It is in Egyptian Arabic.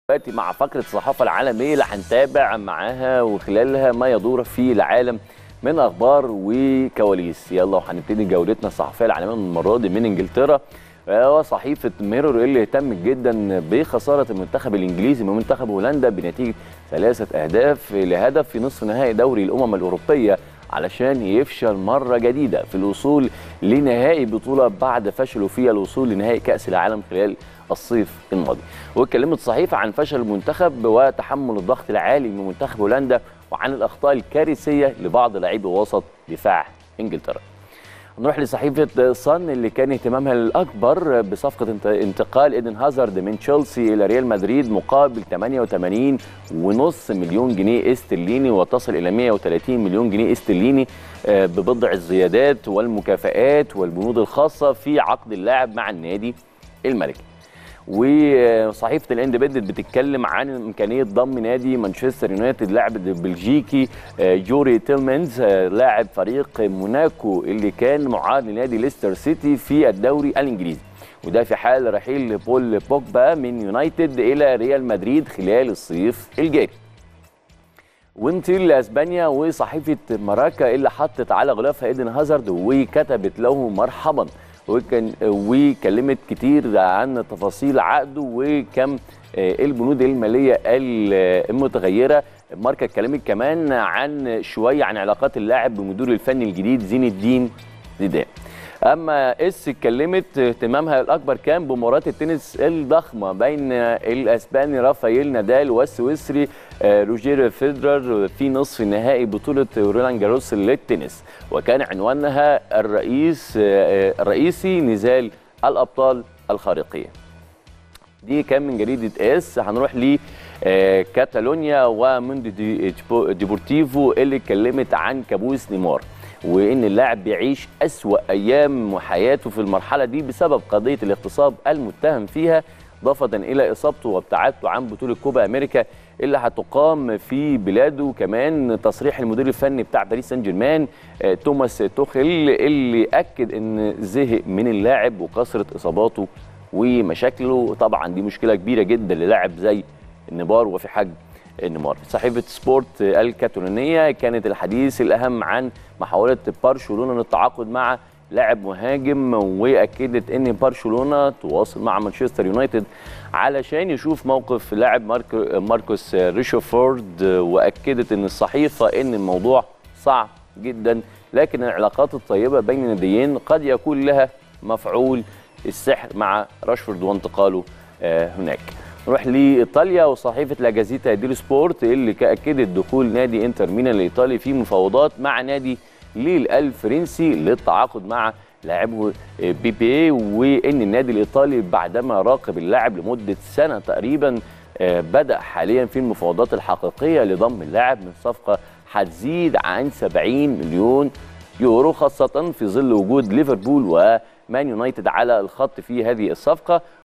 دلوقتي مع فقرة الصحافة العالمية اللي هنتابع معاها وخلالها ما يدور في العالم من أخبار وكواليس يلا وهنبتدي جولتنا الصحفية العالمية المرة دي من إنجلترا وصحيفة ميرور اللي اهتمت جدا بخسارة المنتخب الإنجليزي من منتخب هولندا بنتيجة ثلاثة أهداف لهدف في نصف نهائي دوري الأمم الأوروبية علشان يفشل مرة جديدة في الوصول لنهائي بطولة بعد فشله في الوصول لنهائي كأس العالم خلال الصيف الماضي واتكلمت الصحيفة عن فشل المنتخب وتحمل الضغط العالي من منتخب هولندا وعن الأخطاء الكارثية لبعض لاعبي وسط دفاع إنجلترا نروح لصحيفة صن اللي كان اهتمامها الأكبر بصفقة انتقال إيدن هازارد من تشيلسي إلى ريال مدريد مقابل 88.5 مليون جنيه استرليني وتصل إلى 130 مليون جنيه استرليني ببضع الزيادات والمكافآت والبنود الخاصة في عقد اللاعب مع النادي الملكي وصحيفه الاندبندنت بتتكلم عن امكانيه ضم نادي مانشستر يونايتد لاعب البلجيكي جوري تيلمنز لاعب فريق موناكو اللي كان معاد لنادي ليستر سيتي في الدوري الانجليزي وده في حال رحيل بول بوجبا من يونايتد الى ريال مدريد خلال الصيف الجاري ونطير لاسبانيا وصحيفه ماراكا اللي حطت على غلافها ايدن هازارد وكتبت له مرحبا وكان وكلمت كتير عن تفاصيل عقده وكم البنود الماليه المتغيره ماركا اتكلمت كمان عن شويه عن علاقات اللاعب بمدير الفني الجديد زين الدين زيدان اما اس اتكلمت اهتمامها الاكبر كان بمباراه التنس الضخمه بين الاسباني رافائيل نادال والسويسري روجير فيدرر في نصف نهائي بطوله رولان جاروس للتنس وكان عنوانها الرئيس الرئيسي نزال الابطال الخارقيه دي كان من جريده اس هنروح ل كاتالونيا وموندو ديبورتيفو اللي اتكلمت عن كابوس نيمار وان اللاعب بيعيش اسوا ايام حياته في المرحله دي بسبب قضيه الاغتصاب المتهم فيها اضافه الى اصابته وابتعادته عن بطوله كوبا امريكا اللي هتقام في بلاده كمان تصريح المدير الفني بتاع باريس سان جيرمان توماس توخيل اللي اكد ان زهق من اللاعب وكثره اصاباته ومشاكله طبعا دي مشكله كبيره جدا للاعب زي النيمار وفي حجم نيمار صحيفه سبورت الكاتالونيه كانت الحديث الاهم عن محاوله برشلونه للتعاقد مع لاعب مهاجم واكدت ان برشلونه تواصل مع مانشستر يونايتد علشان يشوف موقف لاعب مارك ماركوس ريشوفورد واكدت ان الصحيفه ان الموضوع صعب جدا لكن العلاقات الطيبه بين الناديين قد يكون لها مفعول السحر مع راشفورد وانتقاله هناك نروح لايطاليا وصحيفه لا جازيتا ديلو سبورت اللي اكدت دخول نادي انتر ميلان الايطالي في مفاوضات مع نادي ليل الفرنسي للتعاقد مع لاعبه بي بي وان النادي الايطالي بعدما راقب اللاعب لمده سنه تقريبا بدا حاليا في المفاوضات الحقيقيه لضم اللاعب من صفقه هتزيد عن 70 مليون يورو خاصه في ظل وجود ليفربول ومان يونايتد على الخط في هذه الصفقه